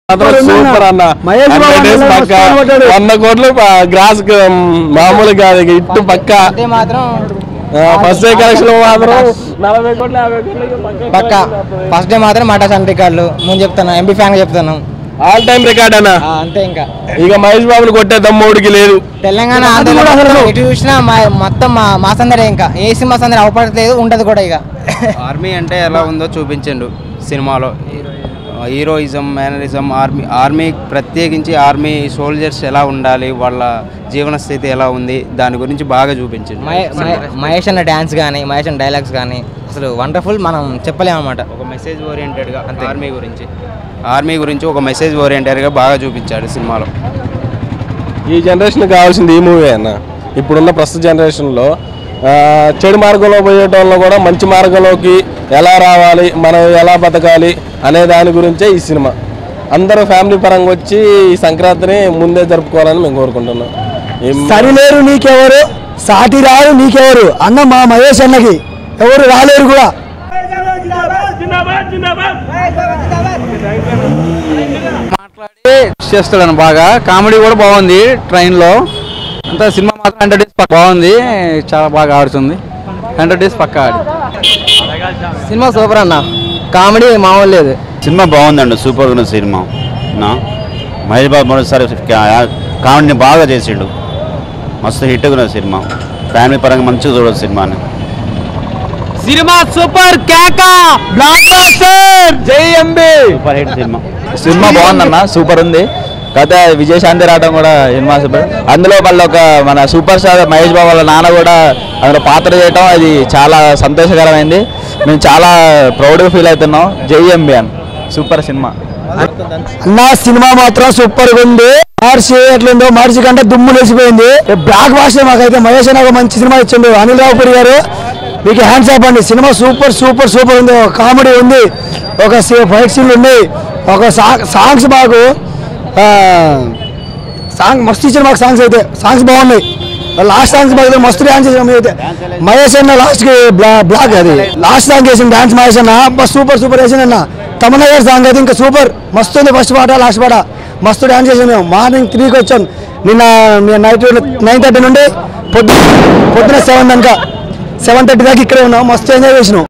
మాత్రం సూపర్ అన్న మహేష్ బాబు hundred days అన్న పక్క మస్తు కొట్టాడు. వంద కోట్లు ప- గ్రాస్ కి, మ్, మామూలు కాదు ఇక ఇట్టు పక్క అంటే మాత్రం ఫస్ట్ డే కలెక్షన్ మాత్రం నలభై కోట్లు యాభై కోట్లు పక్క ఫస్ట్ డే మాత్రం మాటా సెంటర్ రికార్డులు ముందు చెప్తాను ఎంబీ ఫ్యాన్ చెప్తాను ఆల్ టైమ్ రికార్డ్ అన్న ఆ, అంతే ఇంకా ఇక మహేష్ బాబుని కొట్టే దమ్మోడికి లేదు తెలంగాణ ఆంధ్రలో మొత్తం ఎటు చూసినా మా- మొత్తం మా మా సందడే ఇంకా ఏ సినిమా సందడి అవపడట్లేదు ఉండదు కూడా ఇక ఆర్మీ అంటే ఎలా ఉందో చూపించండు సినిమాలో హీరోయిజం మేనరిజం ఆర్మీ ఆర్మీ ప్రత్యేకించి ఆర్మీ సోల్జర్స్ ఎలా ఉండాలి వాళ్ళ జీవన స్థితి ఎలా ఉంది దాని గురించి బాగా చూపించండి మహే- మహే- మహేష్ అన్న డ్యాన్స్ కానీ మహేష్ అన్న డైలాగ్స్ కానీ అసలు వండర్ఫుల్ మనం చెప్పలేమన్నమాట ఒక మెసేజ్ ఓరియంటెడ్గా ఆర్మీ గురించి ఆర్మీ గురించి ఒక మెసేజ్ ఓరియంటెడ్గా బాగా చూపించాడు సినిమాలో ఈ జనరేషన్ కావాల్సింది ఈ మూవీ అన్న ఇప్పుడున్న ప్రస్తుత జనరేషన్లో ఆ, చెడు మార్గంలో పోయేటోళ్ళు కూడా మంచి మార్గంలోకి ఎలా రావాలి మనం ఎలా బతకాలి అనే దాని గురించే ఈ సినిమా అందరూ ఫ్యామిలీ పరంగా వచ్చి ఈ సంక్రాంతిని ముందే జరుపుకోవాలని మేము కోరుకుంటున్నాం ఈ- సరిలేరు నీకెవరు సాటి రారు నీకెవరు అన్న మా మహేష్ అన్నకి ఎవరు రాలేరు కూడా చేస్తాడు బాగా కామెడీ కూడా బాగుంది ట్రైన్లో అంతా సినిమా మాత్రం హండ్రెడ్ డేస్ బాగుంది చాలా బాగా ఆడుతుంది హండ్రెడ్ డేస్ పక్కా ఆడి సినిమా సూపర్ అన్న కామెడీ మామూలు లేదు సినిమా బాగుందండి సూపర్ ఉన్న సినిమా నా మహేష్ బాబు మరోసారి కామెడీని బాగా చేసిండు మస్తు హిట్ ఉన్న సినిమా ఫ్యామిలీ పరంగా మంచిగా చూడదు సినిమాని సినిమా సూపర్ కేకా బ్లాక్ బాస్టర్ జై ఎంబీ సూపర్ హిట్ సినిమా సినిమా బాగుందన్న సూపర్ ఉంది కథ విజయశాంతి రావడం కూడా సినిమా సూపర్ అందులో మళ్ళీ ఒక మన సూపర్ స్టార్ మహేష్ బాబు వాళ్ళ నాన్న కూడా అందులో పాత్ర చేయటం అది చాలా సంతోషకరమైంది మేము చాలా ప్రౌడ్గా ఫీల్ అవుతున్నాం జై ఎంబీ అని సూపర్ సినిమా అన్న సినిమా మాత్రం సూపర్ గా ఉంది మార్చి ఎట్లుందో మార్చి కంటే దుమ్ము లేచిపోయింది బ్లాక్ బాస్టర్ మాకైతే మహేష్ అన్న ఒక మంచి సినిమా ఇచ్చిండు అనిల్ రావుపూరి గారు మీకు హ్యాండ్స్ అప్ అండి సినిమా సూపర్ సూపర్ సూపర్ ఉంది ఒక కామెడీ ఉంది ఒక ఫైట్ సీన్లు ఉన్నాయి ఒక సాంగ్ సాంగ్స్ బాగు ఆ, సాంగ్ మస్తు ఇచ్చారు మాకు సాంగ్స్ అయితే సాంగ్స్ బాగున్నాయి లాస్ట్ సాంగ్స్ బాగా మస్తు డాన్స్ చేసాం అయితే మహేష్ అన్న లాస్ట్ కి బ్లా- బ్లాక్ అది లాస్ట్ సాంగ్ చేసిన డాన్స్ మహేష్ అన్న బస్ సూపర్ సూపర్ వేసిన అన్న తమన్నా గారి సాంగ్ అయితే ఇంకా సూపర్ మస్తు ఉంది ఫస్ట్ పాట లాస్ట్ పాట మస్తు డాన్స్ చేసాం మేము మార్నింగ్ త్రీకి వచ్చాం నిన్న నైట్ నైన్ థర్టీ నుండి పొద్దున పొద్దున సెవెన్ దాకా సెవెన్ థర్టీ దాకా ఇక్కడే ఉన్నాం మస్తు ఎంజాయ్ చేసినాం